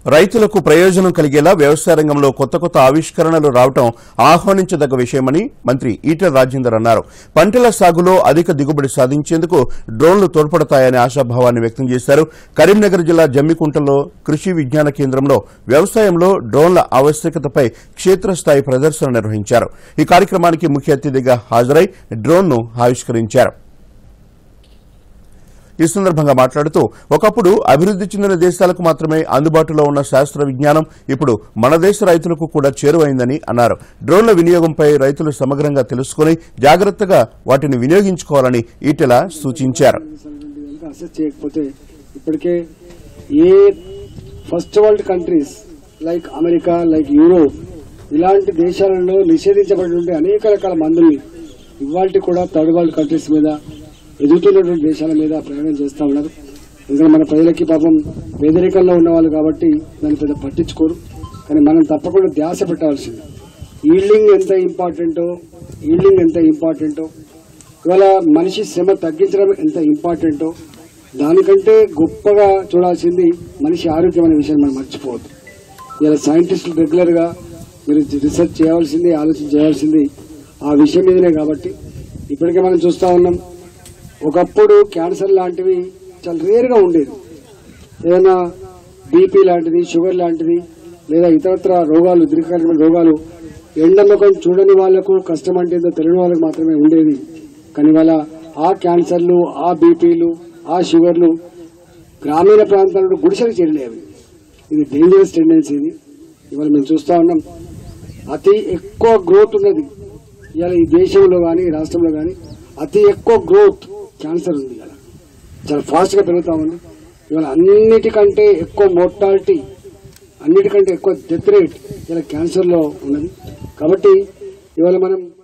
రైతులకు ప్రయోజనం కలిగేలా వ్యవసాయ రంగంలో కొత్త కొత్త ఆవిష్కరణలు రావటం ఆహ్వానించదగ్గ విషయమని మంత్రి ఈటెల రాజేందర్ అన్నారు పంటల సాగులో అధిక దిగుబడి సాధించేందుకు డ్రోన్లు తోడ్పడతాయనే ఆశాభావాన్ని వ్యక్తం చేశారు కరీంనగర్ జిల్లా జమ్మికుంటలో కృషి విజ్ఞాన కేంద్రంలో వ్యవసాయంలో డ్రోన్ల ఆవశ్యకతపై క్షేత్రస్థాయి ప్రదర్శన నిర్వహించారు ఈ కార్యక్రమానికి ముఖ్య అతిథిగా హాజరై డ్రోన్ను ఆవిష్కరించారు ఈ సందర్భంగా మాట్లాడుతూ ఒకప్పుడు అభివృద్ది చెందిన దేశాలకు మాత్రమే అందుబాటులో ఉన్న శాస్త్ర విజ్ఞానం ఇప్పుడు మన దేశ రైతులకు కూడా చేరువైందని అన్నారు డ్రోన్ల వినియోగంపై రైతులు సమగ్రంగా తెలుసుకుని జాగ్రత్తగా వాటిని వినియోగించుకోవాలని ఈటెల సూచించారు కనుక అసెస్ చేయకపోతే ఇప్పటికే a first world countries like America like Europe ఇలాంటి దేశాలలో నిషేధించబడినటువంటి అనేక రకాల మందుల్ని ఇవాళ కూడా థర్డ్ వరల్డ్ కంట్రీస్ మీద ఎదుగుతున్నటువంటి దేశాల మీద ప్రయాణం చేస్తా ఉన్నారు ఎందుకంటే మన ప్రజలకి పాపం పేదరికంలో ఉన్నవాళ్ళు కాబట్టి దాన్ని పెద్ద పట్టించుకోరు కానీ మనం తప్పకుండా ధ్యాస పెట్టాల్సింది ఈల్డింగ్ ఎంత ఇంపార్టెంటో ఈల్డింగ్ ఎంత ఇంపార్టెంటో ఇవాళ మనిషి శ్రమ తగ్గించడం ఎంత ఇంపార్టెంటో దానికంటే గొప్పగా చూడాల్సింది మనిషి ఆరోగ్యం అనే విషయాన్ని మనం మర్చిపోవద్దు ఇలా సైంటిస్టులు రెగ్యులర్ గా మీరు రీసెర్చ్ చేయాల్సింది ఆలోచన చేయాల్సింది ఆ విషయం మీదనే కాబట్టి ఇప్పటికే మనం చూస్తా ఉన్నాం ఒకప్పుడు క్యాన్సర్ లాంటివి చాలా రేర్ గా ఉండేది ఏదైనా బీపీ లాంటిది షుగర్ లాంటిది లేదా ఇతరత్ర రోగాలు దీర్ఘకాలిక రోగాలు ఎండముఖం చూడని వాళ్లకు కష్టం అంటే ఏదో తెలియని వాళ్ళకి మాత్రమే ఉండేది కానీ ఇవాళ ఆ క్యాన్సర్లు ఆ బీపీలు ఆ షుగర్లు గ్రామీణ ప్రాంతాలలో గుడిసెలు చేరలేవి ఇది డేంజరస్ టెండెన్సీ ఇది ఇవాళ మేము చూస్తా ఉన్నాం అతి ఎక్కువ గ్రోత్ ఉన్నది ఇవాళ ఈ దేశంలో కానీ రాష్ట్రంలో కానీ అతి ఎక్కువ గ్రోత్ క్యాన్సర్ ఉంది ఇవాళ చాలా ఫాస్ట్ గా పెరుగుతా ఉంది ఇవాళ అన్నిటికంటే ఎక్కువ మోర్టాలిటీ అన్నిటికంటే ఎక్కువ డెత్ రేట్ ఇలా క్యాన్సర్ లో ఉన్నది కాబట్టి ఇవాళ మనం